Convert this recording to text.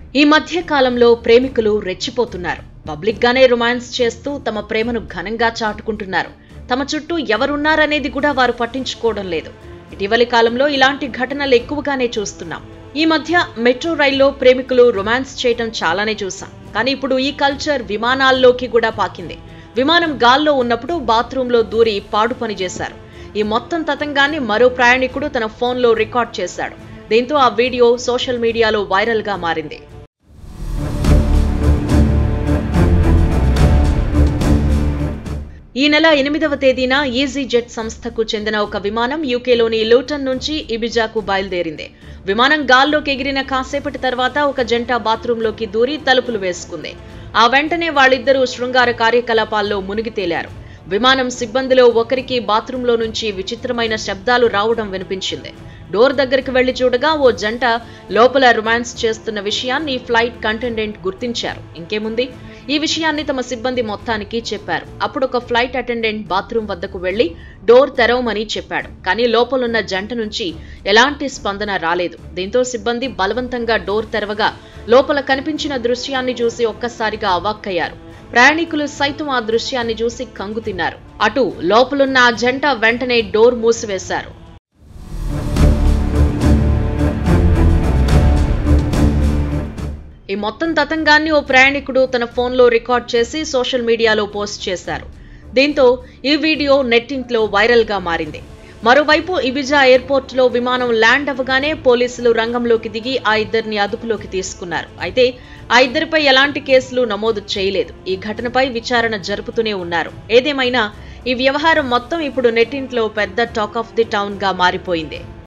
ఈ మధ్య కాలంలో ప్రేమికులు రెచ్చిపోతున్నారు పబ్లిక్ గానే రొమాన్స్ చేస్తూ తమ ప్రేమను ఘనంగా చాటుకుంటున్నారు తమ చుట్టూ ఎవరున్నారనేది కూడా వారు పట్టించుకోవడం లేదు ఇటీవలి కాలంలో ఇలాంటి ఘటనలు ఎక్కువగానే చూస్తున్నాం ఈ మధ్య మెట్రో రైల్లో ప్రేమికులు రొమాన్స్ చేయటం చాలానే చూసాం కానీ ఇప్పుడు ఈ కల్చర్ విమానాల్లోకి కూడా పాకింది విమానం గాల్లో ఉన్నప్పుడు బాత్రూంలో దూరి పాడు పని చేశారు ఈ మొత్తం తతంగాన్ని మరో ప్రయాణికుడు తన ఫోన్లో రికార్డ్ చేశాడు దీంతో ఆ వీడియో సోషల్ మీడియాలో వైరల్గా మారింది ఈ నెల ఎనిమిదవ తేదీన ఈజీ జెట్ సంస్థకు చెందిన ఒక విమానం యూకేలోని లూటన్ నుంచి ఇబిజాకు బయలుదేరింది విమానం గాల్లోకి ఎగిరిన కాసేపటి తర్వాత ఒక జంట బాత్రూంలోకి దూరి తలుపులు వేసుకుంది ఆ వెంటనే వాళ్ళిద్దరూ శృంగార కార్యకలాపాల్లో మునిగి తేలారు విమానం సిబ్బందిలో ఒకరికి బాత్రూంలో నుంచి విచిత్రమైన శబ్దాలు రావడం వినిపించింది డోర్ దగ్గరికి వెళ్లి చూడగా ఓ జంట లోపల రొమాన్స్ చేస్తున్న విషయాన్ని ఫ్లైట్ కంటెండెంట్ గుర్తించారు ఇంకేముంది ఈ విషయాన్ని తమ సిబ్బంది మొత్తానికి చెప్పారు అప్పుడు ఒక ఫ్లైట్ అటెండెంట్ బాత్రూం వద్దకు వెళ్లి డోర్ తెరవమని చెప్పాడు కానీ లోపలున్న జంట నుంచి ఎలాంటి స్పందన రాలేదు దీంతో సిబ్బంది బలవంతంగా డోర్ తెరవగా లోపల కనిపించిన దృశ్యాన్ని చూసి ఒక్కసారిగా అవాక్కయ్యారు ప్రయాణికులు సైతం ఆ దృశ్యాన్ని చూసి కంగు తిన్నారు అటు లోపలున్న ఆ జంట వెంటనే డోర్ మూసివేశారు ఈ మొత్తం తతంగాన్ని ఓ ప్రయాణికుడు తన ఫోన్లో రికార్డ్ చేసి సోషల్ మీడియాలో పోస్ట్ చేశారు దీంతో ఈ వీడియో నెట్టింట్లో వైరల్గా మారింది మరోవైపు ఇబిజా ఎయిర్పోర్ట్లో విమానం ల్యాండ్ అవ్వగానే పోలీసులు రంగంలోకి దిగి ఆ ఇద్దరిని అదుపులోకి తీసుకున్నారు అయితే ఆ ఇద్దరిపై ఎలాంటి కేసులు నమోదు చేయలేదు ఈ ఘటనపై విచారణ జరుపుతూనే ఉన్నారు ఏదేమైనా ఈ వ్యవహారం మొత్తం ఇప్పుడు నెట్టింట్లో పెద్ద టాక్ ఆఫ్ ది టౌన్ గా మారిపోయింది